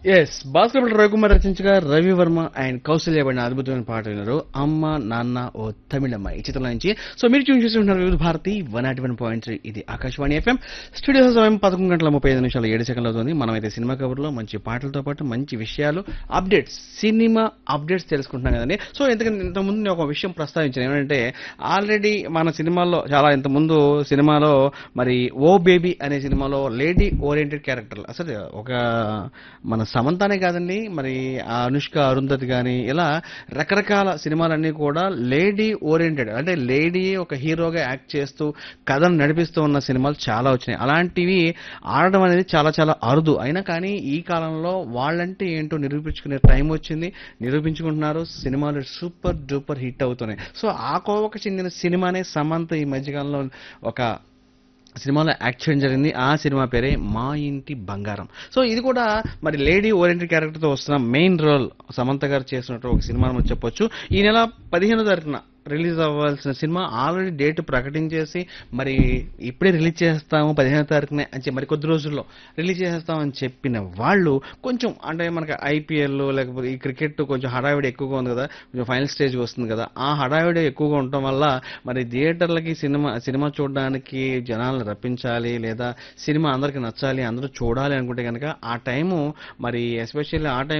yes బాస్కెట్బాల్ రవికుమార్ రచించగా Ravi Varma and Kausalya పడిన అద్భుతమైన పాట విన్నారు అమ్మ నాన్న ఓ తమిళమ్మ ఈ చిత్రం నుంచి సో మీరు చూసి చూస్తున్నారు Vividh Bharati one nought one point three ఇది ఆకాశవాణి ఎఫ్ఎం స్టూడియో సమయం పదకొండు గంటల ముప్పై ఐదు నిమిషాలు ఏడు సెకండ్లు అవుతుంది మనమైతే సినిమా కవర్లో మంచి పాటలతో పాటు మంచి విషయాలు అప్డేట్స్ సినిమా అప్డేట్స్ తెలుసుకుంటున్నాం కదండి సో ఎందుకంటే ఇంతకుముందు నేను ఒక విషయం ప్రస్తావించాను ఏమంటే ఆల్రెడీ మన సినిమాల్లో చాలా ఇంతకుముందు సినిమాలో మరి ఓ బేబీ అనే సినిమాలో లేడీ ఓరియంటెడ్ క్యారెక్టర్ అసలు ఒక మన సమంతానే కాదండి మరి ఆ అనుష్క అరుంధతి కానీ ఇలా రకరకాల సినిమాలన్నీ కూడా లేడీ ఓరియంటెడ్ అంటే లేడీ ఒక హీరోగా యాక్ట్ చేస్తూ కథను నడిపిస్తూ ఉన్న సినిమాలు చాలా వచ్చినాయి అలాంటివి ఆడడం అనేది చాలా చాలా అరుదు అయినా కానీ ఈ కాలంలో వాళ్ళంటే ఏంటో నిరూపించుకునే టైం వచ్చింది నిరూపించుకుంటున్నారు సినిమాలు సూపర్ డూపర్ హిట్ అవుతున్నాయి సో ఆ కోవకు చెందిన సినిమానే సమంత ఈ మధ్యకాలంలో ఒక సినిమాలో యాక్ట్ చేయడం జరిగింది ఆ సినిమా పేరే మా ఇంటి బంగారం సో ఇది కూడా మరి లేడీ ఓరియంటెడ్ క్యారెక్టర్తో వస్తున్న మెయిన్ రోల్ సమంత గారు చేసినట్టు ఒక సినిమా అని చెప్పొచ్చు ఈ నెల పదిహేనో తారీఖున రిలీజ్ అవ్వాల్సిన సినిమా ఆల్రెడీ డేట్ ప్రకటించేసి మరి ఇప్పుడే రిలీజ్ చేస్తాము పదిహేనో తారీఖునే అని చెప్పి మరి కొద్ది రోజుల్లో రిలీజ్ చేస్తామని చెప్పిన వాళ్ళు కొంచెం అంటే మనకి ఐపీఎల్ లేకపోతే ఈ క్రికెట్ కొంచెం హడావిడి ఎక్కువగా ఉంది కదా కొంచెం ఫైనల్ స్టేజ్ వస్తుంది కదా ఆ హడావిడి ఎక్కువగా ఉండటం వల్ల మరి థియేటర్లకి సినిమా సినిమా చూడడానికి జనాలను రప్పించాలి లేదా సినిమా అందరికి నచ్చాలి అందరూ చూడాలి అనుకుంటే కనుక ఆ టైము మరి ఎస్పెషల్లీ ఆ టైం